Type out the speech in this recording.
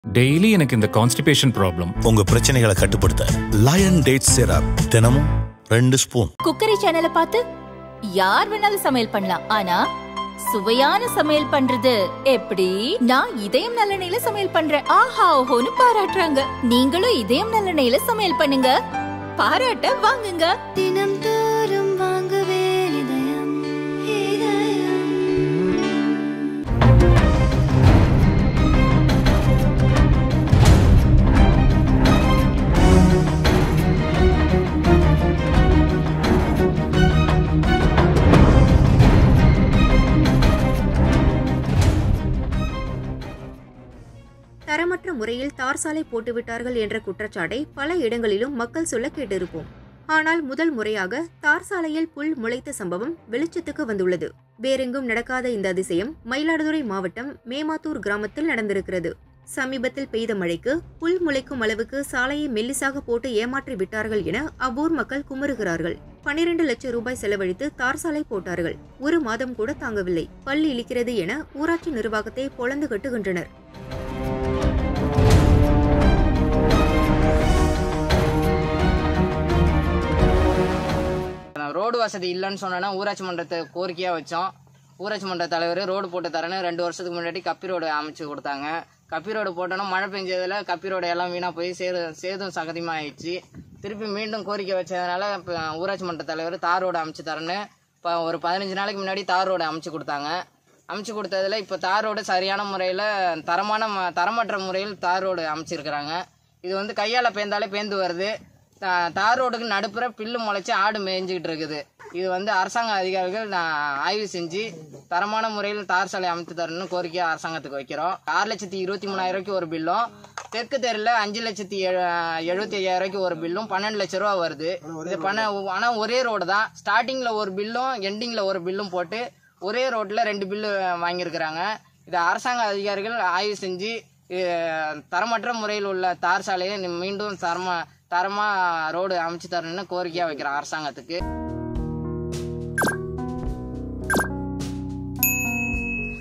daily எனக்கு இந்த constipation problem உங்க பிரச்சனைகளை கட்டுப்படுத்த லயன் டேட் சிரப் தினமும் ரெண்டு ஸ்பூன் குக்கரி சேனலை பார்த்து யார் வேணாலும் சமையல் பண்ணலாம் ஆனா சுவையான சமையல் பண்றது எப்படி நான் இதயம் நல்லெண்ணெயில சமையல் பண்றேன் ஆஹா ஓஹோன்னு பாராட்டுறாங்க நீங்களும் இதயம் நல்லெண்ணெயில சமையல் பண்ணுங்க பாராட்ட வாங்குங்க தினம் தோறும் வாங்குவே இதயம் இதயம் தரமற்ற முறையில் தார் சாலை போட்டுவிட்டார்கள் என்ற குற்றச்சாட்டை பல இடங்களிலும் மக்கள் சொல்ல கேட்டிருப்போம் ஆனால் முதல் முறையாக தார் சாலையில் புல் முளைத்த சம்பவம் வெளிச்சத்துக்கு வந்துள்ளது வேறெங்கும் நடக்காத இந்த அதிசயம் மயிலாடுதுறை மாவட்டம் மேமாத்தூர் கிராமத்தில் நடந்திருக்கிறது சமீபத்தில் பெய்த மழைக்கு புல் முளைக்கும் அளவுக்கு சாலையை மெல்லிசாக போட்டு ஏமாற்றி விட்டார்கள் என அவ்வூர் மக்கள் குமுறுகிறார்கள் பனிரெண்டு லட்சம் ரூபாய் செலவழித்து தார் சாலை போட்டார்கள் ஒரு மாதம் கூட தாங்கவில்லை பல் இழிக்கிறது என ஊராட்சி நிர்வாகத்தை பொளந்து கட்டுகின்றனர் நான் ரோடு வசதி இல்லைன்னு சொன்னேன்னா ஊராட்சி மன்றத்தை கோரிக்கையாக வச்சோம் ஊராட்சி மன்ற தலைவர் ரோடு போட்டு தரேன்னு ரெண்டு வருஷத்துக்கு முன்னாடி கப்பி ரோடு அமைச்சு கொடுத்தாங்க கப்பி ரோடு போட்டோன்னா மழை பெஞ்சதுல கப்பி ரோடு எல்லாம் வீணாக போய் சேது சேதும் சகதியமாக ஆயிடுச்சு திருப்பி மீண்டும் கோரிக்கை வச்சதுனால இப்போ ஊராட்சி மன்ற தலைவர் தார் ரோடு அமைச்சு தரேன்னு இப்போ ஒரு பதினஞ்சு நாளைக்கு முன்னாடி தார் ரோடு அமைச்சு கொடுத்தாங்க அமைச்சு கொடுத்ததுல இப்போ தார் ரோடு சரியான முறையில் தரமான ம- தரமற்ற முறையில் தார் ரோடு அமைச்சிருக்கிறாங்க இது வந்து கையால் பேந்தாலே பேந்து வருது தா- தார் ரோடுக்கு நடுப்புற பில்லு முளைச்சி ஆடு மேய்ஞ்சிக்கிட்டு இருக்குது இது வந்து அரசாங்க அதிகாரிகள் நான் ஆய்வு செஞ்சு தரமான முறையில் தார் சாலை அமைத்து தரணும்னு கோரிக்கையை அரசாங்கத்துக்கு வைக்கிறோம் ஆறு லட்சத்தி இருபத்தி மூணாயிரம் ரூபாய்க்கு ஒரு பில்லும் தெற்கு தெருவில் அஞ்சு லட்சத்தி எழு- எழுபத்தி ஐயாயிரம் ரூபாய்க்கு ஒரு பில்லும் பன்னெண்டு லட்ச ரூபா வருது இது பண்ண ஆனால் ஒரே ரோடு தான் ஸ்டார்டிங்கில் ஒரு பில்லும் எண்டிங்கில் ஒரு பில்லும் போட்டு ஒரே ரோட்டில் ரெண்டு பில்லு வாங்கியிருக்கிறாங்க இதை அரசாங்க அதிகாரிகள் ஆய்வு செஞ்சு அஹ், தரமற்ற முறையில் உள்ள தார் சாலையை மீண்டும் தரமா தரமாக ரோடு அமைச்சு தரணும்னு கோரிக்கையாக வைக்கிறோம் அரசாங்கத்துக்கு